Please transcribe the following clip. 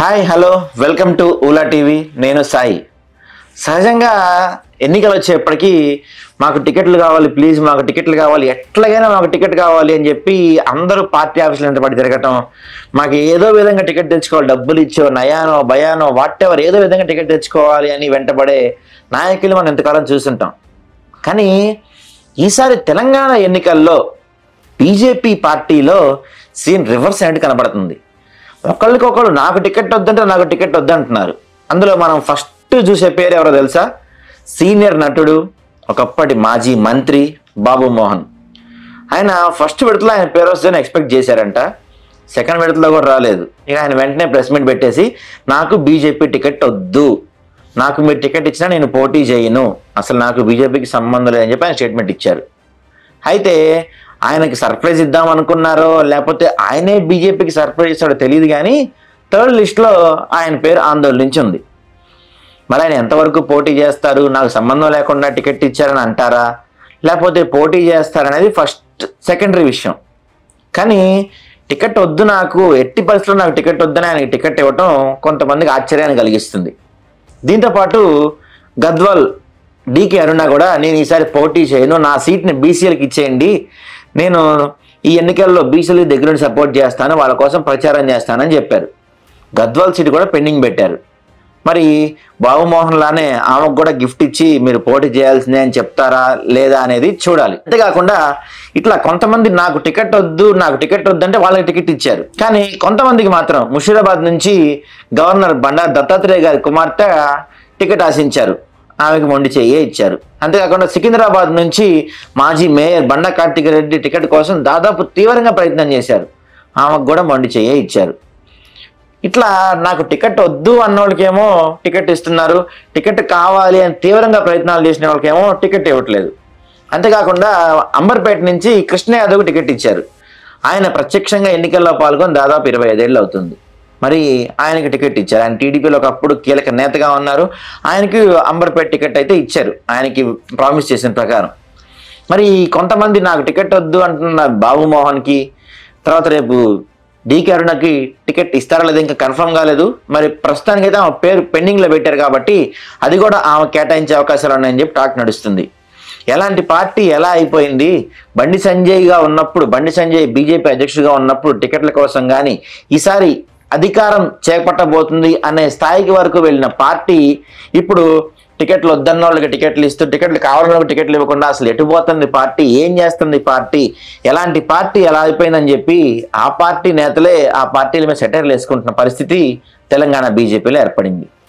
hi hello welcome to Oola TV నేను సాయి సహజంగా ఎన్నికలు వచ్చేప్పటికీ మాకు టికెట్లు కావాలి ప్లీజ్ మాకు టికెట్లు కావాలి ఎట్లాగైనా మాకు టికెట్ కావాలి అని చెప్పి అందరూ పార్టీ ఆఫీసులు వెంటబడి తిరగటం మాకు ఏదో విధంగా టికెట్ తెచ్చుకోవాలి డబ్బులు ఇచ్చో నయానో భయానో వాట్ ఎవర్ ఏదో విధంగా టికెట్ తెచ్చుకోవాలి అని వెంటబడే నాయకులు మనం ఎంతకాలం చూస్తుంటాం కానీ ఈసారి తెలంగాణ ఎన్నికల్లో బీజేపీ పార్టీలో సీన్ రివర్స్ అయినట్టు కనబడుతుంది ఒకళ్ళకొకళ్ళు నాకు టికెట్ వద్దంటే నాకు టికెట్ వద్దంటున్నారు అందులో మనం ఫస్ట్ చూసే పేరు ఎవరో తెలుసా సీనియర్ నటుడు ఒకప్పటి మాజీ మంత్రి బాబు మోహన్ ఆయన ఫస్ట్ విడతలో ఆయన పేరు వస్తుందని ఎక్స్పెక్ట్ చేశారంట సెకండ్ విడతలో కూడా రాలేదు ఇక ఆయన వెంటనే ప్రెస్ మీట్ పెట్టేసి నాకు బీజేపీ టికెట్ వద్దు నాకు మీరు టికెట్ ఇచ్చినా నేను పోటీ చేయను అసలు నాకు బీజేపీకి సంబంధం లేదని చెప్పి ఆయన స్టేట్మెంట్ ఇచ్చారు అయితే ఆయనకి సర్ప్రైజ్ ఇద్దాం అనుకున్నారో లేకపోతే ఆయనే బీజేపీకి సర్ప్రైజ్ ఇస్తాడో తెలియదు కానీ థర్డ్ లిస్ట్లో ఆయన పేరు ఆందోళన నుంచి ఉంది మరి ఆయన ఎంతవరకు పోటీ చేస్తారు నాకు సంబంధం లేకుండా టికెట్ ఇచ్చారని అంటారా లేకపోతే పోటీ చేస్తారనేది ఫస్ట్ సెకండరీ విషయం కానీ టికెట్ వద్దు నాకు ఎట్టి పరిస్థితుల్లో నాకు టికెట్ వద్దని ఆయనకి టికెట్ ఇవ్వటం కొంతమందికి ఆశ్చర్యాన్ని కలిగిస్తుంది దీంతోపాటు గద్వాల్ డికే అరుణ కూడా నేను ఈసారి పోటీ చేయను నా సీట్ని బీసీఎల్కి ఇచ్చేయండి నేను ఈ ఎన్నికల్లో బీసీఎల్ దగ్గర నుండి సపోర్ట్ చేస్తాను వాళ్ళ కోసం ప్రచారం చేస్తానని చెప్పారు గద్వాల్ సీట్ కూడా పెండింగ్ పెట్టారు మరి బాబుమోహన్ లానే ఆమెకు కూడా గిఫ్ట్ ఇచ్చి మీరు పోటీ చేయాల్సిందే అని చెప్తారా లేదా అనేది చూడాలి అంతేకాకుండా ఇట్లా కొంతమంది నాకు టికెట్ వద్దు నాకు టికెట్ వద్దు అంటే వాళ్ళకి టికెట్ ఇచ్చారు కానీ కొంతమందికి మాత్రం ముషీరాబాద్ నుంచి గవర్నర్ బండారు దత్తాత్రేయ గారి కుమార్తె టికెట్ ఆశించారు ఆమెకు మొండి చెయ్యే ఇచ్చారు అంతేకాకుండా సికింద్రాబాద్ నుంచి మాజీ మేయర్ బండా కార్తిక్ రెడ్డి టికెట్ కోసం దాదాపు తీవ్రంగా ప్రయత్నం చేశారు ఆమెకు కూడా మొండి చెయ్యే ఇచ్చారు ఇట్లా నాకు టికెట్ వద్దు అన్నోళ్ళకేమో టికెట్ ఇస్తున్నారు టికెట్ కావాలి అని తీవ్రంగా ప్రయత్నాలు చేసిన వాళ్ళకేమో టికెట్ ఇవ్వట్లేదు అంతేకాకుండా అంబర్పేట నుంచి కృష్ణ యాదవ్కి టికెట్ ఇచ్చారు ఆయన ప్రత్యక్షంగా ఎన్నికల్లో పాల్గొని దాదాపు ఇరవై ఐదేళ్ళు అవుతుంది మరి ఆయనకి టికెట్ ఇచ్చారు ఆయన టీడీపీలో ఒకప్పుడు కీలక నేతగా ఉన్నారు ఆయనకి అంబర్పేట టికెట్ అయితే ఇచ్చారు ఆయనకి ప్రామిస్ చేసిన ప్రకారం మరి కొంతమంది నాకు టికెట్ వద్దు అంటున్న బాబు మోహన్కి తర్వాత రేపు డీకే అరుణకి టికెట్ ఇస్తారా లేదా ఇంకా కన్ఫర్మ్ కాలేదు మరి ప్రస్తుతానికి అయితే ఆమె పేరు పెండింగ్లో పెట్టారు కాబట్టి అది కూడా ఆమె కేటాయించే అవకాశాలు ఉన్నాయని చెప్పి టాక్ నడుస్తుంది ఎలాంటి పార్టీ ఎలా అయిపోయింది బండి సంజయ్గా ఉన్నప్పుడు బండి సంజయ్ బీజేపీ అధ్యక్షుడిగా ఉన్నప్పుడు టికెట్ల కోసం కానీ ఈసారి అధికారం చేపట్టబోతుంది అనే స్థాయికి వరకు వెళ్ళిన పార్టీ ఇప్పుడు టికెట్లు వద్దన్న వాళ్ళకి టికెట్లు ఇస్తూ టికెట్లు కావాలన్న వాళ్ళకి టికెట్లు ఇవ్వకుండా అసలు ఎటు పోతుంది పార్టీ ఏం చేస్తుంది పార్టీ ఎలాంటి పార్టీ ఎలా అయిపోయిందని చెప్పి ఆ పార్టీ నేతలే ఆ పార్టీల మీద సెటర్లు వేసుకుంటున్న పరిస్థితి తెలంగాణ బీజేపీలో ఏర్పడింది